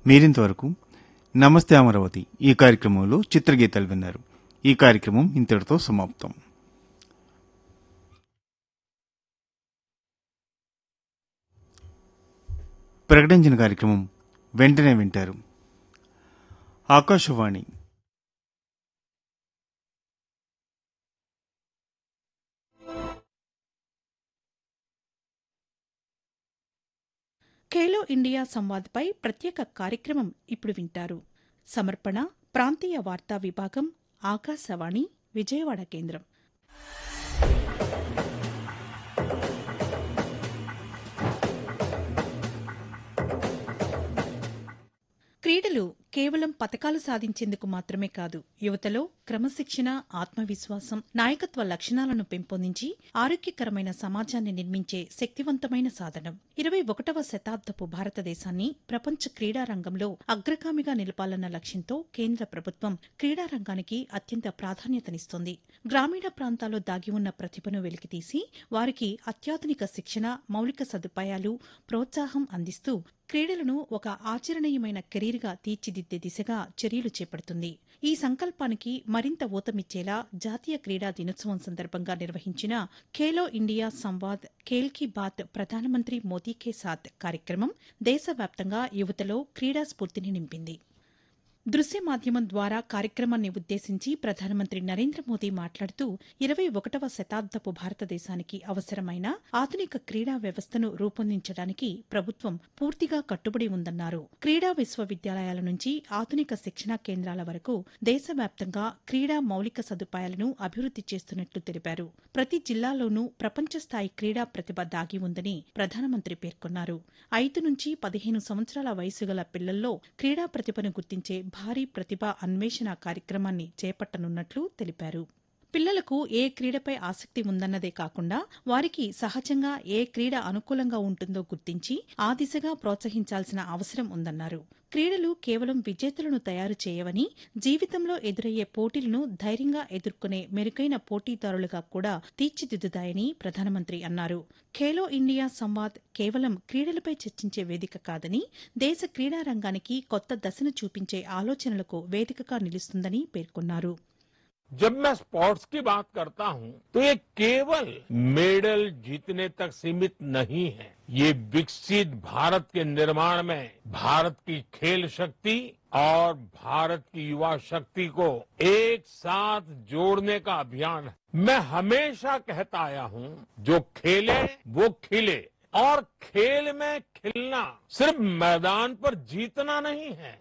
మీరింతవరకు నమస్తే అమరావతి ఈ కార్యక్రమంలో చిత్రగీతాలు విన్నారు ఈ కార్యక్రమం ఇంతటితో సమాప్తం ప్రకటించిన కార్యక్రమం వెంటనే వింటారు ఆకాశవాణి ఖేలో ఇండియా సంవాద్పై ప్రత్యేక కార్యక్రమం ఇప్పుడు వింటారు సమర్పణ ప్రాంతీయ వార్తా విభాగం ఆకాశవాణి విజయవాడ కేంద్రం క్రీడలు కేవలం పతకాలు సాధించేందుకు మాత్రమే కాదు యువతలో క్రమశిక్షణ ఆత్మవిశ్వాసం నాయకత్వ లక్షణాలను పెంపొందించి ఆరోగ్యకరమైన సమాజాన్ని నిర్మించే శక్తివంతమైన సాధనం ఇరవై ఒకటవ శతాబ్దపు భారతదేశాన్ని ప్రపంచ క్రీడా రంగంలో అగ్రగామిగా నిలపాలన్న లక్ష్యంతో కేంద్ర ప్రభుత్వం క్రీడా రంగానికి అత్యంత ప్రాధాన్యతనిస్తోంది గ్రామీణ ప్రాంతాల్లో దాగి ఉన్న ప్రతిభను వెలికితీసి వారికి అత్యాధునిక శిక్షణ మౌలిక సదుపాయాలు ప్రోత్సాహం అందిస్తూ క్రీడలను ఒక ఆచరణీయమైన కెరీర్గా తీర్చిదిద్దే దిశగా చర్యలు చేపడుతుంది ఈ సంకల్పానికి మరింత ఊతమిచ్చేలా జాతీయ క్రీడా దినోత్సవం సందర్భంగా నిర్వహించిన ఖేలో ఇండియా సంవాద్ ఖేల్ కీ బాత్ ప్రధానమంత్రి మోదీ కే సాత్ కార్యక్రమం దేశవ్యాప్తంగా యువతలో క్రీడా స్ఫూర్తిని నింపింది దృశ్య మాధ్యమం ద్వారా కార్యక్రమాన్ని ఉద్దేశించి ప్రధానమంత్రి నరేంద్ర మోదీ మాట్లాడుతూ ఇరవై ఒకటవ శతాబ్దపు భారతదేశానికి అవసరమైన ఆధునిక క్రీడా వ్యవస్థను రూపొందించడానికి ప్రభుత్వం పూర్తిగా కట్టుబడి ఉందన్నారు క్రీడా విశ్వవిద్యాలయాల నుంచి ఆధునిక శిక్షణా కేంద్రాల వరకు దేశవ్యాప్తంగా క్రీడా మౌలిక సదుపాయాలను అభివృద్ది చేస్తున్నట్లు తెలిపారు ప్రతి జిల్లాలోనూ ప్రపంచ స్థాయి క్రీడా ప్రతిభ దాగి ఉందని ప్రధానమంత్రి పేర్కొన్నారు ఐదు నుంచి పదిహేను సంవత్సరాల వయసు గల పిల్లల్లో క్రీడా ప్రతిభను గుర్తించే భారీ ప్రతిభ అన్వేషణ కార్యక్రమాన్ని చేపట్టనున్నట్లు తెలిపారు పిల్లలకు ఏ క్రీడపై ఆసక్తి ఉందన్నదే కాకుండా వారికి సహజంగా ఏ క్రీడ అనుకూలంగా ఉంటుందో గుర్తించి ఆ దిశగా ప్రోత్సహించాల్సిన అవసరం ఉందన్నారు క్రీడలు కేవలం విజేతలను తయారు చేయవని జీవితంలో ఎదురయ్యే పోటీలను ధైర్యంగా ఎదుర్కొనే మెరుగైన పోటీదారులుగా కూడా తీర్చిదిద్దుతాయని ప్రధానమంత్రి అన్నారు ఖేలో ఇండియా సంవాద్ కేవలం క్రీడలపై చర్చించే వేదిక కాదని దేశ క్రీడా రంగానికి కొత్త దశను చూపించే ఆలోచనలకు వేదికగా నిలుస్తుందని పేర్కొన్నారు जब मैं स्पोर्ट्स की बात करता हूं तो ये केवल मेडल जीतने तक सीमित नहीं है ये विकसित भारत के निर्माण में भारत की खेल शक्ति और भारत की युवा शक्ति को एक साथ जोड़ने का अभियान है मैं हमेशा कहता आया हूं जो खेले वो खिले और खेल में खिलना सिर्फ मैदान पर जीतना नहीं है